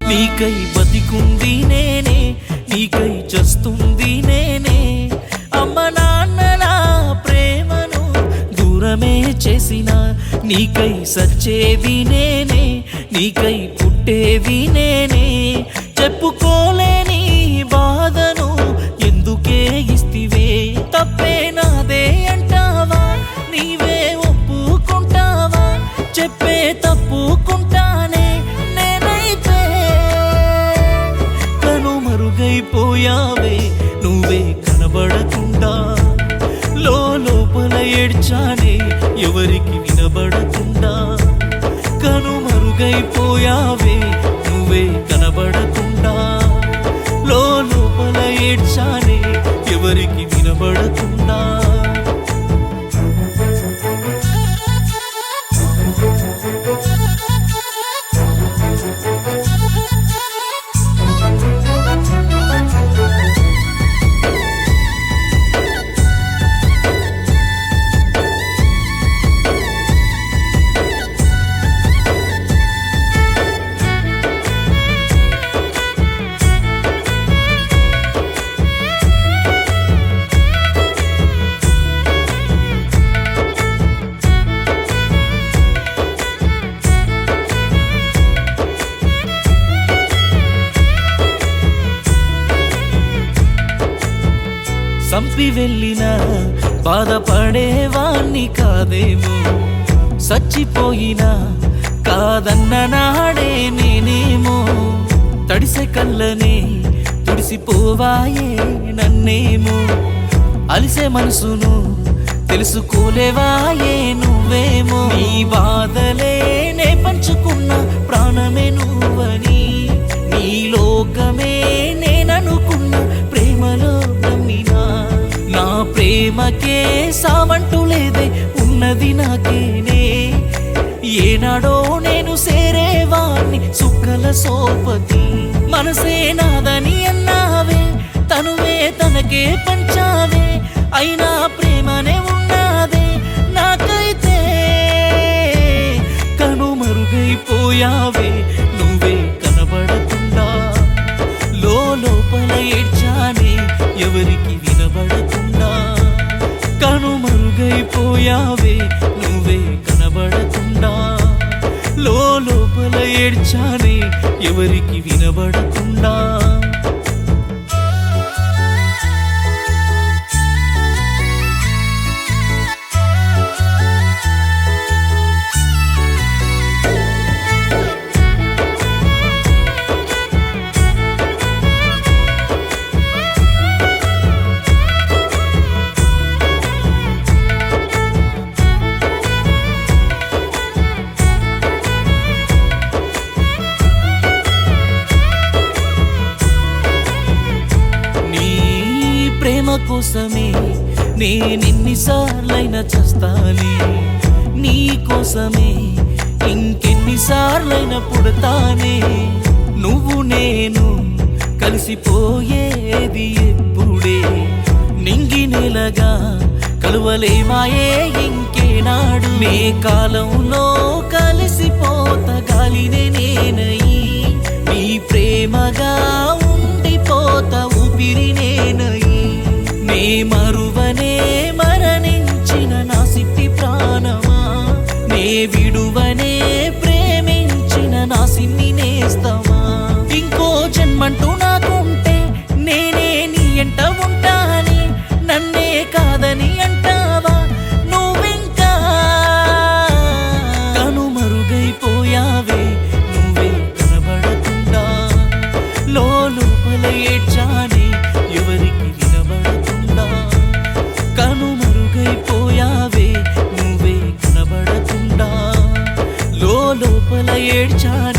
నీకై బతికుంది నేనే నీకై చస్తుంది నేనే అమ్మ నాన్నల ప్రేమను దూరమే చేసిన నీకై సచ్చేది నేనే నీకై పుట్టేది నేనే చెప్పుకోలేని బాధను ఎందుకే ఇస్తివే తప్పే నాదే అంటావా నీవే ఒప్పుకుంటావా చెప్పే తప్పుకుంటానే నేనైతే కను మరుగైపోయావే నువ్వే కనబడకుండా లో లోపల ఏడ్చానే ఎవరికి వినబడకుండా కను మరుగైపోయావే నువ్వే కనబడకుండా లో లోపల ఏడ్చానే ఎవరికి వినబడకుండా సంపి వెళ్ళిన బాధపడేవాణ్ణి కాదేమో సచ్చిపోయినా కాదన్న నాడే నేనేమో తడిసె కళ్ళనే తుడిసిపోవాయే నన్నేమో అలిసే మనసును తెలుసుకోలేవాయే నువ్వేమో నీ బాధలే నే పంచుకున్న ప్రాణమే నువ్వని నీ లోకమే నేననుకున్న ప్రేమలో నమ్మినా నా ప్రేమకే సావంటూ లేదే ఉన్నది నాకేనే ఏనాడో నేను సేరేవాణ్ణి సుక్కల సోపతి మనసే నాదని అన్నావే తనువే తనకే పంచావే అయినా ప్రేమనే ఉన్నదే నాకైతే కను మరుగైపోయావే నువ్వే కనబడకుండా లో లోపల ఏడ్చానే ఎవరికి వినబడకుండా కను మరుగైపోయావే నువ్వే కనబడకుండా లో లోపల ఏడ్చానే ఎవరికి వినబడకుండా నీ ప్రేమ కోసమే నేనెన్నిసార్లైనా చస్తానే నీ కోసమే ఇంకెన్నిసార్లైనా పుడతానే నువ్వు నేను కలిసిపోయేది ఎప్పుడే నింగి నెలగా కలువలేమాయే ఇంకేనాడు నే కాలంలో కలిసిపోత గాలినే నేనై నీ ప్రేమగా ఉండిపోత ఊపిరి నేనై నే మరువనే మరణించిన నా సిట్టి ప్రాణమా నే విడువనే ప్రేమించిన నా సిన్ని నేస్తమా ఇంకో జన్మంటూ నాకుంటే నేనే నీ ఎంట ఉంటాని నన్నే కాదని అంటావా నువ్వింకా కను మరుగైపోయావే నువ్వే కనబడకుండా లో లోపల ఏడ్చానే ఎవరికి వినబడకుండా కను మరుగైపోయావే నువ్వే కనబడకుండా లో లోపల ఏడ్చానే